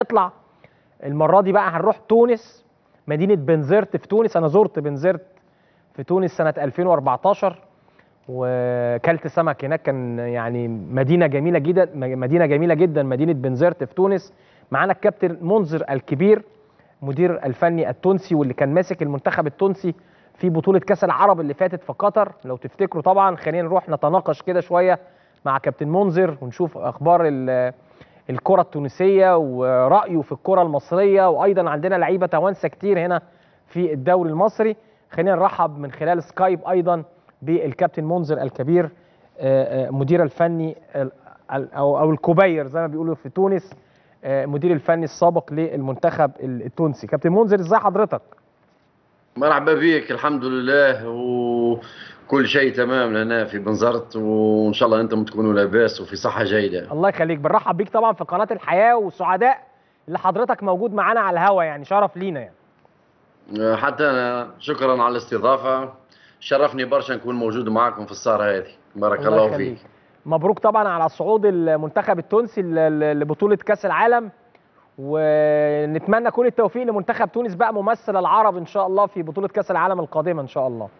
هنطلع المره دي بقى هنروح تونس مدينه بنزرت في تونس انا زرت بنزرت في تونس سنه 2014 وكلت سمك هناك كان يعني مدينه جميله جدا مدينه جميله جدا مدينه بنزرت في تونس معانا الكابتن منذر الكبير مدير الفني التونسي واللي كان ماسك المنتخب التونسي في بطوله كاس العرب اللي فاتت في قطر لو تفتكروا طبعا خلينا نروح نتناقش كده شويه مع كابتن منذر ونشوف اخبار الكره التونسيه ورايه في الكره المصريه وايضا عندنا لعيبه توانسه كتير هنا في الدوري المصري خلينا نرحب من خلال سكايب ايضا بالكابتن منذر الكبير مدير الفني او او الكبير زي ما بيقولوا في تونس مدير الفني السابق للمنتخب التونسي كابتن منذر ازاي حضرتك مرحبا بك الحمد لله وكل شيء تمام لنا في بنزرت وان شاء الله انتم تكونوا لاباس وفي صحه جيده الله يخليك بنرحب بيك طبعا في قناه الحياه وسعداء اللي حضرتك موجود معانا على الهوا يعني شرف لينا يعني حتى انا شكرا على الاستضافه شرفني برشا نكون موجود معكم في السهره هذه بارك الله, الله فيك مبروك طبعا على صعود المنتخب التونسي لبطوله كاس العالم ونتمنى كل التوفيق لمنتخب تونس بقى ممثل العرب ان شاء الله في بطوله كاس العالم القادمه ان شاء الله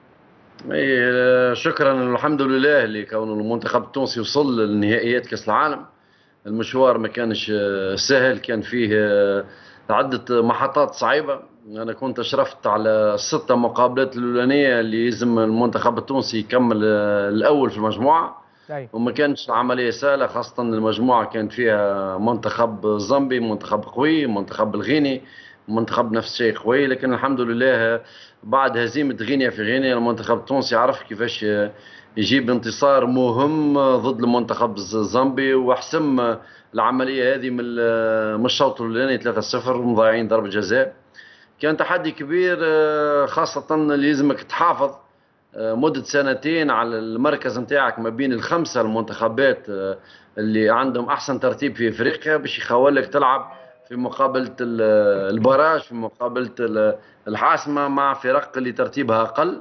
شكرا الحمد لله لكون المنتخب التونسي وصل لنهائيات كاس العالم المشوار ما كانش سهل كان فيه عدة محطات صعيبة أنا كنت أشرفت على الستة مقابلات الأولانية اللي يلزم المنتخب التونسي يكمل الأول في المجموعة أي. وما كانتش العملية سهلة خاصة المجموعة كانت فيها منتخب زامبي منتخب قوي منتخب الغيني منتخب نفس الشيء قوي لكن الحمد لله بعد هزيمة غينيا في غينيا المنتخب التونسي عرف كيفاش يجيب انتصار مهم ضد المنتخب الزامبي وحسم العملية هذه من الشوط الأولاني 3-0 مضيعين ضربة جزاء كان تحدي كبير خاصة اللي يلزمك تحافظ مدة سنتين على المركز نتاعك ما بين الخمسة المنتخبات اللي عندهم أحسن ترتيب في إفريقيا باش يخولك تلعب في مقابلة البراج في مقابلة الحاسمة مع فرق اللي ترتيبها أقل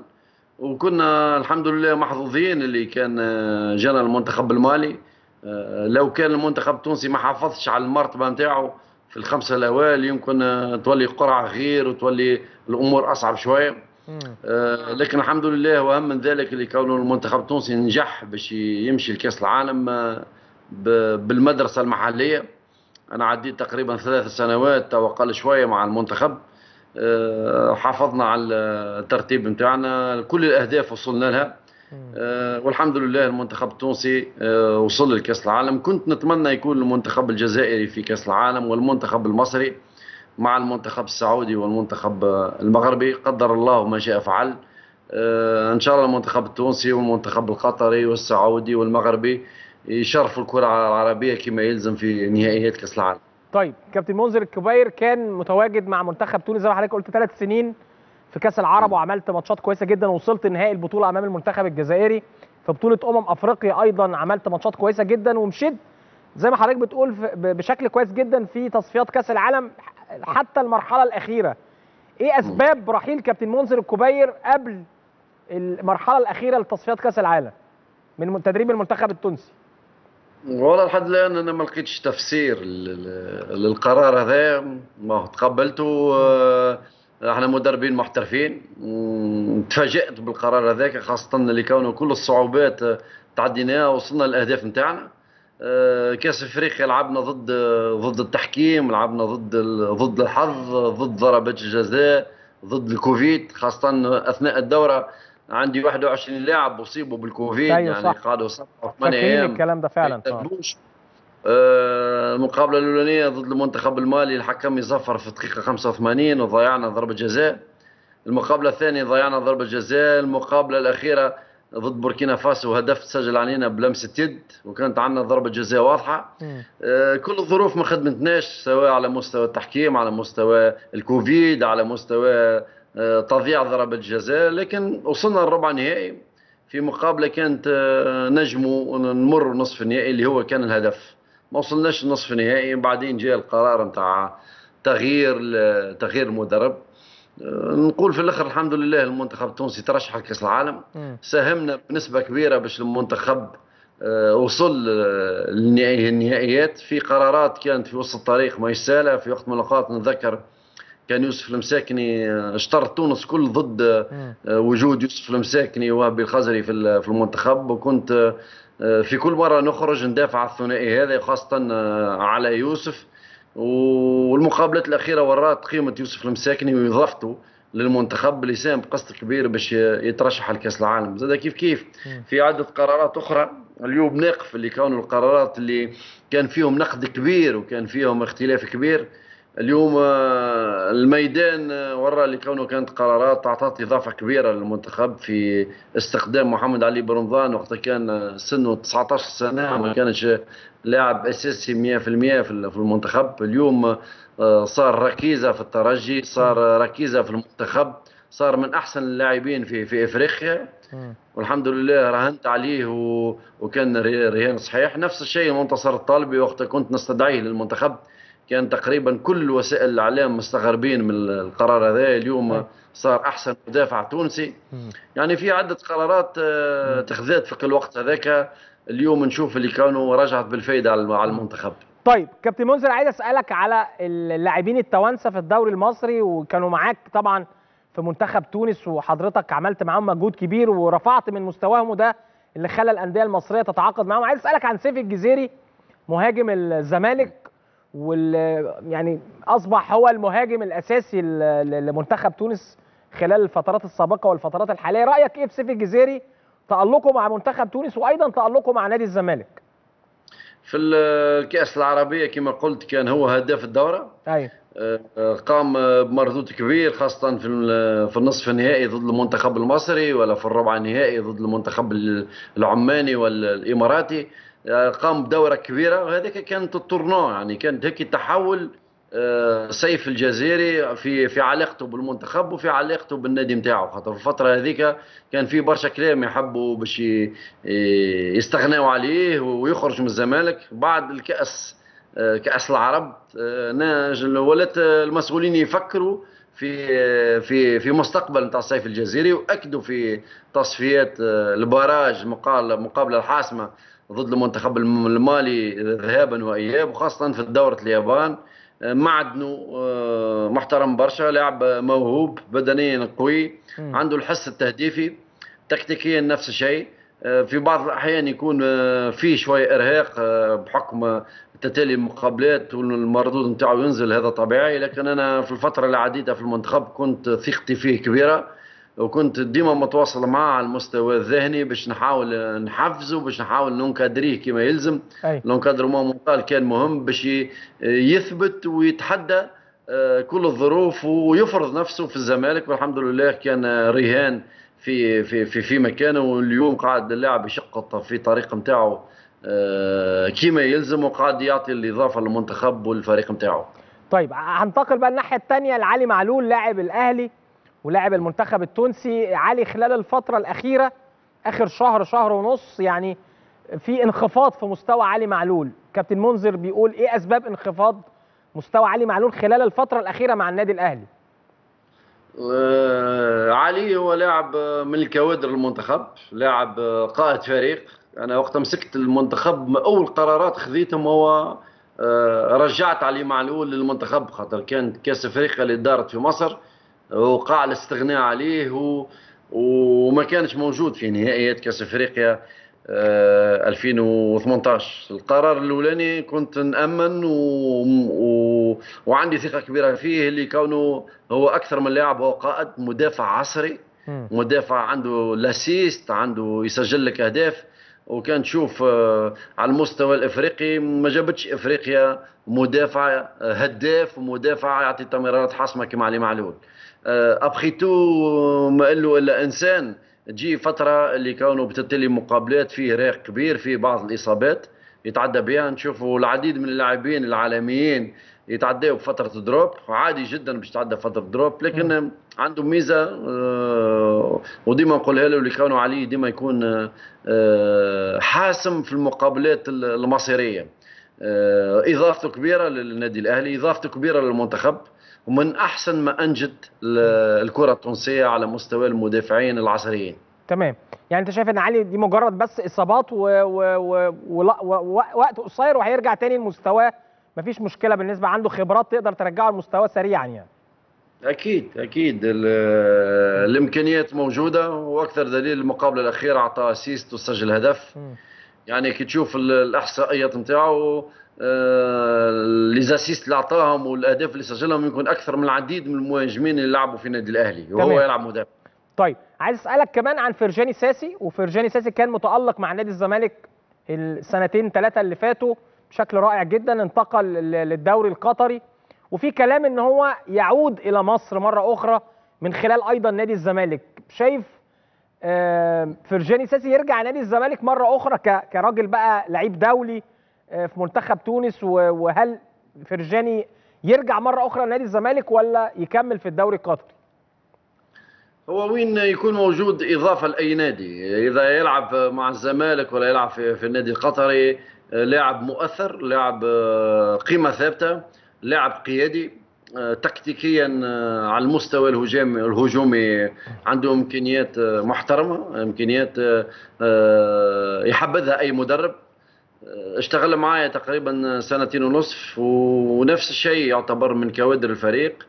وكنا الحمد لله محظوظين اللي كان جانا المنتخب المالي لو كان المنتخب التونسي ما حافظش على المرتبة نتاعو في الخمسة الأوائل يمكن تولي قرعة غير وتولي الأمور أصعب شوية آه لكن الحمد لله واهم من ذلك اللي كونه المنتخب التونسي نجح باش يمشي لكاس العالم آه بالمدرسه المحليه انا عديت تقريبا ثلاث سنوات او اقل شويه مع المنتخب آه حافظنا على الترتيب نتاعنا كل الاهداف وصلنا لها والحمد لله المنتخب التونسي وصل لكاس العالم كنت نتمنى يكون المنتخب الجزائري في كاس العالم والمنتخب المصري مع المنتخب السعودي والمنتخب المغربي قدر الله ما شاء فعل ان شاء الله المنتخب التونسي والمنتخب القطري والسعودي والمغربي يشرفوا الكره العربيه كما يلزم في نهائيات كاس العالم طيب كابتن منذر الكبير كان متواجد مع منتخب تونس زي ما حضرتك قلت ثلاث سنين في كاس العرب وعملت ماتشات كويسه جدا ووصلت نهائي البطوله امام المنتخب الجزائري في بطوله امم افريقيا ايضا عملت ماتشات كويسه جدا ومشيت زي ما حضرتك بتقول بشكل كويس جدا في تصفيات كاس العالم حتى المرحله الاخيره ايه اسباب رحيل كابتن منذر الكبير قبل المرحله الاخيره لتصفيات كاس العالم من تدريب المنتخب التونسي والله لحد الان انا ما لقيتش تفسير للقرار هذا ما تقبلته احنا مدربين محترفين تفاجات بالقرار هذاك خاصه اللي كونه كل الصعوبات تعديناها وصلنا للاهداف نتاعنا كاس افريقيا لعبنا ضد ضد التحكيم لعبنا ضد ضد الحظ ضد ضربات الجزاء ضد الكوفيد خاصه اثناء الدوره عندي 21 لاعب اصيبوا بالكوفيد أيوة يعني صح. قعدوا سبعة ثمانية ايام الكلام ده فعلا آه. المقابله الاولانيه ضد المنتخب المالي الحكم يزفر في الدقيقه 85 وضيعنا ضربه جزاء المقابله الثانيه ضيعنا ضربه جزاء المقابله الاخيره ضد بوركينا فاسو هدف تسجل علينا بلمسه يد وكانت عندنا ضربه جزاء واضحه آه كل الظروف ما خدمتناش سواء على مستوى التحكيم على مستوى الكوفيد على مستوى آه تضييع ضربه جزاء لكن وصلنا للربع نهائي في مقابله كانت آه نجموا نمر نصف النهائي اللي هو كان الهدف ما وصلناش لنصف النهائي بعدين جاء القرار نتاع تغيير تغيير المدرب نقول في الاخر الحمد لله المنتخب التونسي ترشح لكاس العالم مم. ساهمنا بنسبه كبيره باش المنتخب آه، وصل آه، للنهائيات في قرارات كانت في وسط الطريق ما سهله في وقت من الاوقات نتذكر كان يوسف المساكني آه، اشترط تونس كل ضد وجود يوسف المساكني وهبي الخزري في في المنتخب وكنت في كل مره نخرج ندافع على الثنائي هذا خاصه على يوسف والمقابلات الاخيره ورات قيمه يوسف المساكني واضافته للمنتخب اللي ساهم بقسط كبير باش يترشح لكاس العالم زاد كيف كيف في عده قرارات اخرى اليوم ناقف اللي كانوا القرارات اللي كان فيهم نقد كبير وكان فيهم اختلاف كبير اليوم آه، الميدان آه، ورا اللي كونه كانت قرارات تعطت اضافه كبيره للمنتخب في استخدام محمد علي برمضان وقتها كان آه، سنه 19 سنه ما كانش لاعب اساسي 100% في المنتخب اليوم صار ركيزه في الترجي صار ركيزه في المنتخب صار من احسن اللاعبين في في افريقيا والحمد لله راهنت عليه و... وكان رهان صحيح نفس الشيء منتصر الطالبي وقتها كنت نستدعيه للمنتخب كان تقريبا كل وسائل الاعلام مستغربين من القرار هذا اليوم صار احسن مدافع تونسي يعني في عده قرارات آه، اتخذت في الوقت هذاك اليوم نشوف اللي كانوا رجعت بالفائده على المنتخب طيب كابتن منذر عايز اسالك على اللاعبين التوانسه في الدوري المصري وكانوا معاك طبعا في منتخب تونس وحضرتك عملت معاهم مجهود كبير ورفعت من مستواهم وده اللي خلى الانديه المصريه تتعاقد معاهم عايز اسالك عن سيف الجزيري مهاجم الزمالك وال يعني اصبح هو المهاجم الاساسي لمنتخب تونس خلال الفترات السابقه والفترات الحاليه رايك ايه في سيف الجزيري تالقه مع منتخب تونس وايضا تالقه مع نادي الزمالك في الكاس العربيه كما قلت كان هو هداف الدوره ايوه قام بمردود كبير خاصة في في النصف النهائي ضد المنتخب المصري ولا في الربع النهائي ضد المنتخب العماني والإماراتي قام بدورة كبيرة وهذيك كانت التورنو يعني كانت هيك تحول آه، سيف الجزيري في في علاقته بالمنتخب وفي علاقته بالنادي نتاعو خاطر في الفتره هذيك كان في برشا كلام يحبوا باش يستغناو عليه ويخرج من الزمالك بعد الكاس آه، كاس العرب آه، ولات المسؤولين يفكروا في في في مستقبل نتاع السيف الجزيري واكدوا في تصفيات البراج المقابله الحاسمه ضد المنتخب المالي ذهابا واياب وخاصه في دوره اليابان معدنه آه، محترم برشا لاعب موهوب بدنيا قوي عنده الحس التهديفي تكتيكيا نفس الشيء آه، في بعض الاحيان يكون آه، فيه شويه ارهاق بحكم تتالي المقابلات والمردود نتاعو ينزل هذا طبيعي لكن انا في الفتره اللي عديتها في المنتخب كنت ثقتي فيه كبيره وكنت ديما متواصل معاه على المستوى الذهني باش نحاول نحفزه باش نحاول ننكادريه كما يلزم ما قال كان مهم باش يثبت ويتحدى آه، كل الظروف ويفرض نفسه في الزمالك والحمد لله كان رهان في في في في مكانه واليوم قاعد اللاعب يشقط في طريق نتاعو آه، كما يلزم وقاعد يعطي الاضافه للمنتخب والفريق نتاعو طيب هنتقل بقى الناحيه الثانيه لعلي معلول لاعب الاهلي ولاعب المنتخب التونسي علي خلال الفترة الأخيرة آخر شهر شهر ونص يعني في انخفاض في مستوى علي معلول كابتن منذر بيقول إيه أسباب انخفاض مستوى علي معلول خلال الفترة الأخيرة مع النادي الأهلي آه علي هو لاعب من الكوادر المنتخب لاعب قائد فريق أنا وقت مسكت المنتخب أول قرارات خذيتهم هو آه رجعت علي معلول للمنتخب خاطر كانت كاس افريقيا اللي دارت في مصر وقع الاستغناء عليه و... وما كانش موجود في نهائيات كاس افريقيا 2018 آه، القرار الاولاني كنت نامن و... و... وعندي ثقه كبيره فيه اللي كونه هو اكثر من لاعب هو قائد مدافع عصري مدافع عنده لاسيست عنده يسجل لك اهداف وكان تشوف آه، على المستوى الافريقي ما جابتش افريقيا مدافع آه، هداف ومدافع يعطي تمريرات حاسمه كما علي معلول ابخي تو ما له الا انسان تجي فتره اللي كانوا بتتلي مقابلات فيه راق كبير فيه بعض الاصابات يتعدى بها نشوفوا العديد من اللاعبين العالميين يتعداوا بفتره دروب عادي جدا باش يتعدى فتره دروب لكن عنده ميزه آه، وديما نقولها له اللي كانوا عليه ديما يكون آه، حاسم في المقابلات المصيريه آه، اضافته كبيره للنادي الاهلي اضافته كبيره للمنتخب ومن احسن ما انجد الكره التونسيه على مستوى المدافعين العصريين تمام يعني انت شايف ان علي دي مجرد بس اصابات ووقت قصير وهيرجع تاني لمستواه مفيش مشكله بالنسبه عنده خبرات تقدر ترجعه لمستواه سريعا يعني اكيد اكيد الامكانيات موجوده واكثر دليل المقابله الاخيره اعطى اسيست وسجل هدف م. يعني كي تشوف الاحصائيات نتاعو لي زاسيست اللي اعطاهم والاهداف اللي سجلهم يكون اكثر من العديد من المهاجمين اللي لعبوا في النادي الاهلي وهو يلعب مدافع طيب عايز اسالك كمان عن فرجاني ساسي وفرجاني ساسي كان متالق مع نادي الزمالك السنتين ثلاثه اللي فاتوا بشكل رائع جدا انتقل للدوري القطري وفي كلام ان هو يعود الى مصر مره اخرى من خلال ايضا نادي الزمالك شايف فرجاني ساسي يرجع نادي الزمالك مره اخرى كراجل بقى لعيب دولي في منتخب تونس وهل فرجاني يرجع مره اخرى لنادي الزمالك ولا يكمل في الدوري القطري هو وين يكون موجود اضافه لاي نادي اذا يلعب مع الزمالك ولا يلعب في, في النادي القطري لاعب مؤثر لاعب قيمه ثابته لاعب قيادي تكتيكيا على المستوى الهجومي الهجومي عنده امكانيات محترمه امكانيات يحبذها اي مدرب اشتغل معايا تقريبا سنتين ونصف ونفس الشيء يعتبر من كوادر الفريق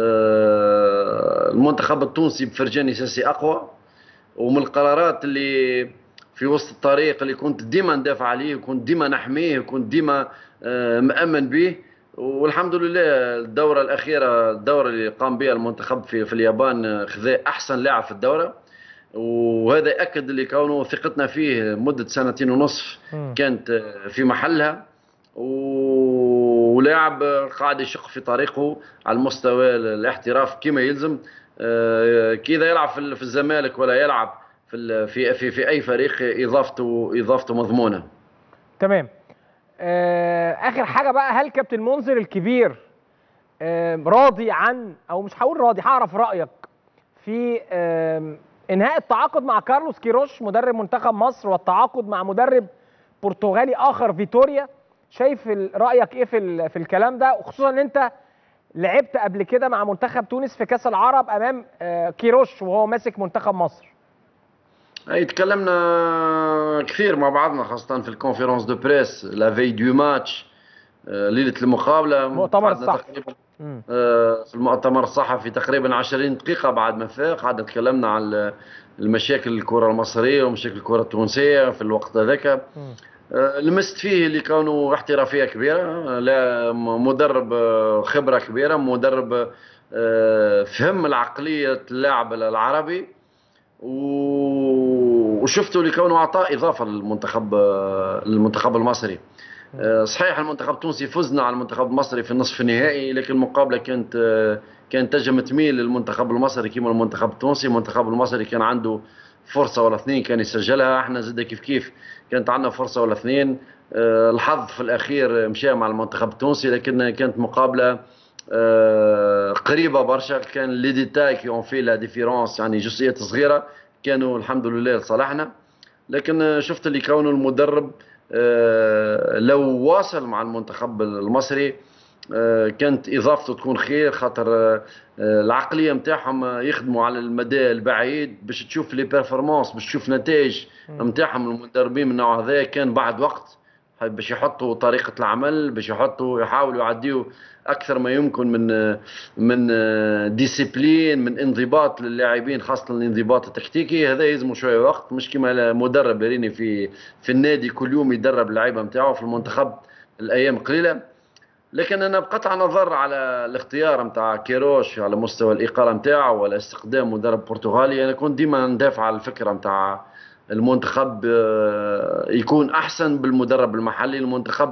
المنتخب التونسي بفرجاني ساسي اقوى ومن القرارات اللي في وسط الطريق اللي كنت ديما ندافع عليه وكنت ديما نحميه وكنت ديما مأمن به والحمد لله الدورة الأخيرة الدورة اللي قام بها المنتخب في, في اليابان خذا أحسن لاعب في الدورة وهذا يأكد اللي كونه ثقتنا فيه مدة سنتين ونصف كانت في محلها ولاعب قاعد يشق في طريقه على المستوى الاحتراف كما يلزم كذا يلعب في الزمالك ولا يلعب في في في, في اي فريق اضافته اضافته مضمونه تمام اخر حاجه بقى هل كابتن منذر الكبير راضي عن او مش هقول راضي هعرف رايك في انهاء التعاقد مع كارلوس كيروش مدرب منتخب مصر والتعاقد مع مدرب برتغالي اخر فيتوريا شايف رايك ايه في في الكلام ده وخصوصا ان انت لعبت قبل كده مع منتخب تونس في كاس العرب امام كيروش وهو ماسك منتخب مصر اي تكلمنا كثير مع بعضنا خاصه في الكونفيرونس دو بريس لا في دو ماتش ليله المقابله مؤتمر الصحفي في المؤتمر الصحفي تقريبا 20 دقيقه بعد ما فاق قعدنا تكلمنا عن المشاكل الكره المصريه ومشاكل الكره التونسيه في الوقت هذاك لمست فيه اللي كانوا احترافيه كبيره لا مدرب خبره كبيره مدرب فهم العقليه اللاعب العربي وشفته اللي كونه اعطاه اضافه للمنتخب للمنتخب المصري صحيح المنتخب التونسي فزنا على المنتخب المصري في النصف النهائي لكن المقابله كانت كانت تجم تميل للمنتخب المصري كما المنتخب التونسي المنتخب المصري كان عنده فرصه ولا اثنين كان يسجلها احنا زدنا كيف كيف كانت عندنا فرصه ولا اثنين الحظ في الاخير مشى مع المنتخب التونسي لكن كانت مقابله قريبه برشا كان لي ديتاي كي اون في لا ديفيرونس يعني جزئيات صغيره كانوا الحمد لله لصالحنا لكن شفت اللي كونه المدرب لو واصل مع المنتخب المصري كانت اضافته تكون خير خاطر العقليه نتاعهم يخدموا على المدى البعيد باش تشوف لي بيرفورمانس باش تشوف نتائج نتاعهم المدربين من النوع هذا كان بعد وقت باش يحطوا طريقه العمل باش يحطوا يحاولوا يعديوا اكثر ما يمكن من من ديسيبلين من انضباط للاعبين خاصه الانضباط التكتيكي هذا يلزمه شويه وقت مش كما مدرب يريني في في النادي كل يوم يدرب اللعيبه نتاعو في المنتخب الايام قليله لكن انا بقطع نظر على الاختيار نتاع كيروش على مستوى الاقاله نتاعو ولا استخدام مدرب برتغالي انا كنت ديما ندافع على الفكره نتاع المنتخب يكون احسن بالمدرب المحلي المنتخب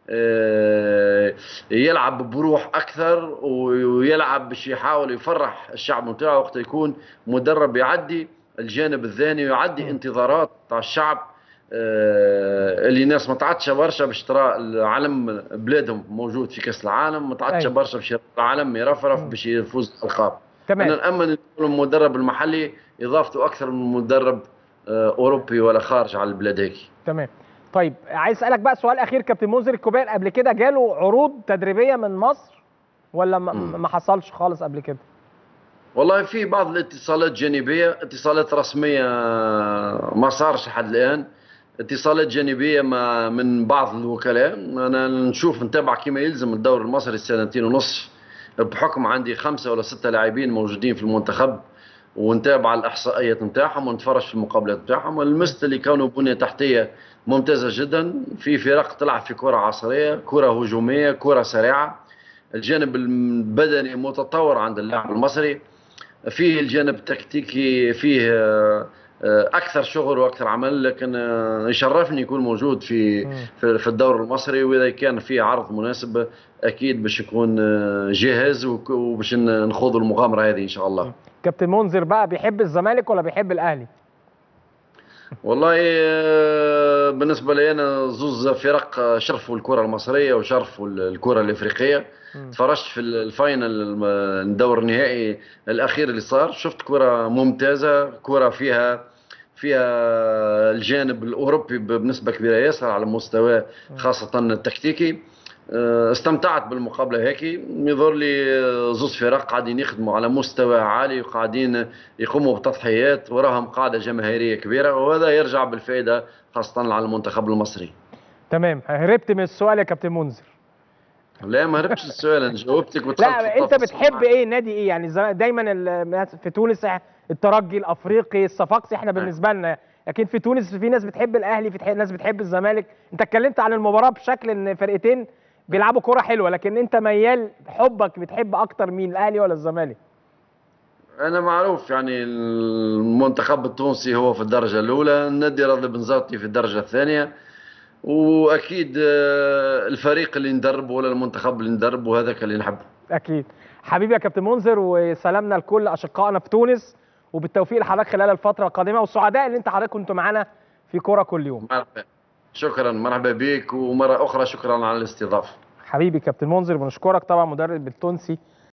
يلعب بروح اكثر ويلعب باش يحاول يفرح الشعب نتاعو وقت يكون مدرب يعدي الجانب الثاني ويعدي انتظارات تاع الشعب اللي الناس ما تعطش برشا باش ترى العلم بلادهم موجود في كاس العالم ما تعطش برشا باش العالم يرفرف باش يفوز بالالقاب تمام انا نامن المدرب المحلي اضافته اكثر من مدرب اوروبي ولا خارج على البلاد هيك تمام طيب عايز اسالك بقى سؤال اخير كابتن منذر الكوبير قبل كده جاله عروض تدريبيه من مصر ولا ما, ما حصلش خالص قبل كده والله في بعض الاتصالات جانبية اتصالات رسمية ما صارش لحد الآن اتصالات جانبية ما من بعض الوكلاء أنا نشوف نتابع كما يلزم الدوري المصري سنتين ونصف بحكم عندي خمسة ولا ستة لاعبين موجودين في المنتخب ونتابع الإحصائيات نتاعهم ونتفرج في المقابلات نتاعهم ولمست اللي كانوا بنية تحتية ممتازة جدا في فرق تلعب في كرة عصرية كرة هجومية كرة سريعة الجانب البدني متطور عند اللاعب المصري فيه الجانب التكتيكي فيه آه، آه، اكثر شغل واكثر عمل لكن آه، يشرفني يكون موجود في مم. في في الدور المصري واذا كان في عرض مناسب اكيد باش يكون آه، جاهز وك- وباش ن- نخوض المغامره هذه ان شاء الله كابتن منذر بقى بيحب الزمالك ولا بيحب الاهلي والله آه، بالنسبه لي انا زوز فرق آه، شرفوا الكره المصريه وشرفوا ال- الكره الافريقيه مم. تفرجت في ال- الفاينل الم- الدور النهائي الاخير اللي صار شفت كره ممتازه كره فيها فيها الجانب الاوروبي ب- بنسبه كبيره ياسر على مستوى خاصه التكتيكي آه، استمتعت بالمقابله هيك يظهر لي آه، زوز فرق قاعدين يخدموا على مستوى عالي وقاعدين يقوموا بتضحيات وراهم قاعده جماهيريه كبيره وهذا يرجع بالفائده خاصه على المنتخب المصري تمام هربت من السؤال يا كابتن منذر لا ما هربتش السؤال انا جاوبتك ودخلت في لا انت التفاصيل بتحب معك. ايه نادي ايه يعني الزم- دايما ال- في تونس الترجي الافريقي الصفاقسي احنا بالنسبه لنا لكن في تونس في ناس بتحب الاهلي في تح- ناس بتحب الزمالك انت اتكلمت عن المباراه بشكل ان فرقتين بيلعبوا كوره حلوه لكن انت ميال حبك بتحب اكتر مين الاهلي ولا الزمالك انا معروف يعني المنتخب التونسي هو في الدرجه الاولى النادي راضي بنزرتي في الدرجه الثانيه واكيد آه، الفريق اللي ندربه ولا المنتخب اللي ندربه هذاك اللي نحبه اكيد حبيبي يا كابتن منذر وسلامنا لكل اشقائنا في تونس وبالتوفيق لحضرتك خلال الفتره القادمه والسعداء اللي انت حضرتك كنتوا معانا في كوره كل يوم مرحبا شكرا مرحبا بك ومره اخرى شكرا على الاستضافه حبيبي كابتن منذر بنشكرك طبعا مدرب التونسي